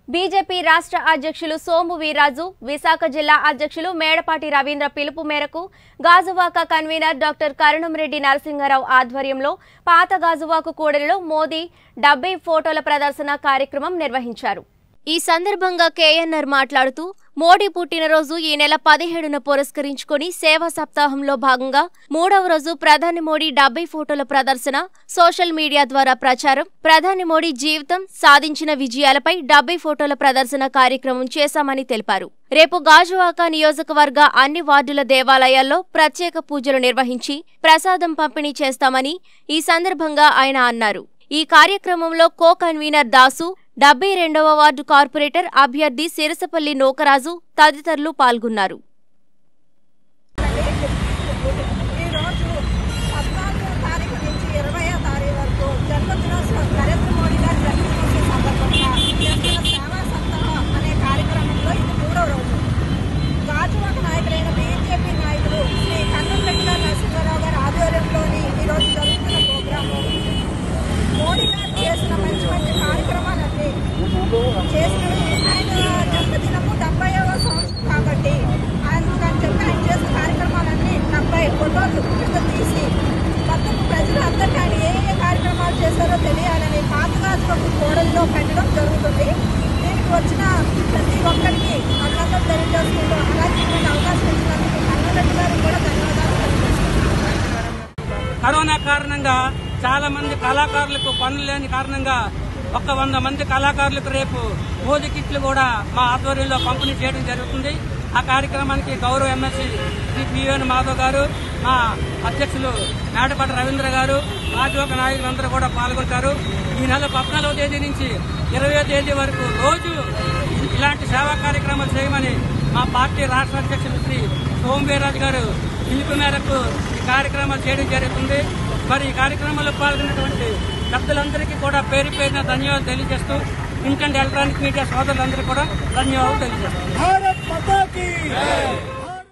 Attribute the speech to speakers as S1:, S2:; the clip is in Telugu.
S1: బీజేపీ రాష్ట్ర అధ్యక్షులు సోము వీర్రాజు విశాఖ జిల్లా అధ్యక్షులు మేడపాటి రవీంద్ర పిలుపు మేరకు గాజువాక కన్వీనర్ డాక్టర్ కరుణంరెడ్డి నరసింహారావు ఆధ్వర్యంలో పాత గాజువాక కూడలిలో మోదీ డెబ్బై ఫోటోల ప్రదర్శన కార్యక్రమం నిర్వహించారు ఈ సందర్భంగా కేఎన్ఆర్ మాట్లాడుతూ మోడీ పుట్టినరోజు ఈ నెల పదిహేడున పురస్కరించుకొని సేవా సప్తాహంలో భాగంగా మూడవ రోజు ప్రధాని మోడీ డెబ్బై ఫోటోల ప్రదర్శన సోషల్ మీడియా ద్వారా ప్రచారం ప్రధాని మోడీ జీవితం సాధించిన విజయాలపై డెబ్బై ఫోటోల ప్రదర్శన కార్యక్రమం చేశామని తెలిపారు రేపు గాజువాక నియోజకవర్గ అన్ని వార్డుల దేవాలయాల్లో ప్రత్యేక పూజలు నిర్వహించి ప్రసాదం పంపిణీ చేస్తామని ఈ సందర్భంగా ఆయన అన్నారు ఈ కార్యక్రమంలో కో కన్వీనర్ దాసు డెబ్బై రెండవ వార్డు కార్పొరేటర్ అభ్యర్థి సిరసపల్లి నోకరాజు తదితరులు పాల్గొన్నారు
S2: ఈరోజు పద్నాలుగో తారీఖు నుంచి ఇరవయో తారీఖు వరకు జన్మదినోత్సవం నరేంద్ర మోడీ గారి జన్మదినోత్సవం సందర్భంగా చేస్తున్న సేవా సప్తాహం అనే కార్యక్రమంలో ఇది మూడో రోజు గాజువాక నాయకులైన బీజేపీ నాయకులు శ్రీ కన్నంరెడ్డి గారి నరసింహారావు గారి ఆధ్వర్యంలోని ఈరోజు జరుగుతున్న ప్రోగ్రాము మోడీ గారు చేసిన మంచి మంచి కార్యక్రమాలన్నీ చేసినవి ఆయన జన్మదినము డెబ్బైవ సంవత్సరం కాబట్టి అందుకని చెప్పి ఆయన చేసిన కార్యక్రమాలన్నీ డెబ్బై ఫోటోలు విడుదల తీసి మొత్తం ప్రజలు అందరికీ ఆయన ఏ ఏ కార్యక్రమాలు చేశారో తెలియాలని పాతగాజులకు కోడల్లో పెట్టడం జరుగుతుంది దీనికి వచ్చిన ప్రతి ఒక్కరికి అభినందనలు తెలియజేసుకుంటూ అలాగే ఇటువంటి అవకాశం ఇచ్చినందుకు కన్నరెడ్డి గారికి కూడా ధన్యవాదాలు తెలియజేస్తున్నాను
S3: కరోనా కారణంగా చాలా మంది కళాకారులకు పనులు లేని కారణంగా ఒక వంద మంది కళాకారులకు రేపు మోదీ కిట్లు కూడా మా ఆధ్వర్యంలో పంపిణీ చేయడం జరుగుతుంది ఆ కార్యక్రమానికి గౌరవ ఎమ్మెల్సీ శ్రీ పిఎన్ మాధవ్ గారు మా అధ్యక్షులు మేడపాటి రవీంద్ర గారు రాజోక నాయకులందరూ కూడా పాల్గొంటారు ఈ నెల పద్నాలుగో తేదీ నుంచి ఇరవయో తేదీ వరకు రోజు ఇలాంటి సేవా కార్యక్రమాలు చేయమని మా పార్టీ రాష్ట్ర అధ్యక్షులు శ్రీ సోమవీరాజు గారు పిలుపు మేరకు ఈ కార్యక్రమాలు చేయడం జరుగుతుంది మరి ఈ కార్యక్రమంలో పాల్గొన్నటువంటి పెద్దలందరికీ కూడా పేరు పేరున ధన్యవాదాలు తెలియజేస్తూ ప్రింట్ అండ్ ఎలక్ట్రానిక్ మీడియా సోదరులందరికీ కూడా ధన్యవాదాలు తెలియజేస్తాం
S4: भारत माता की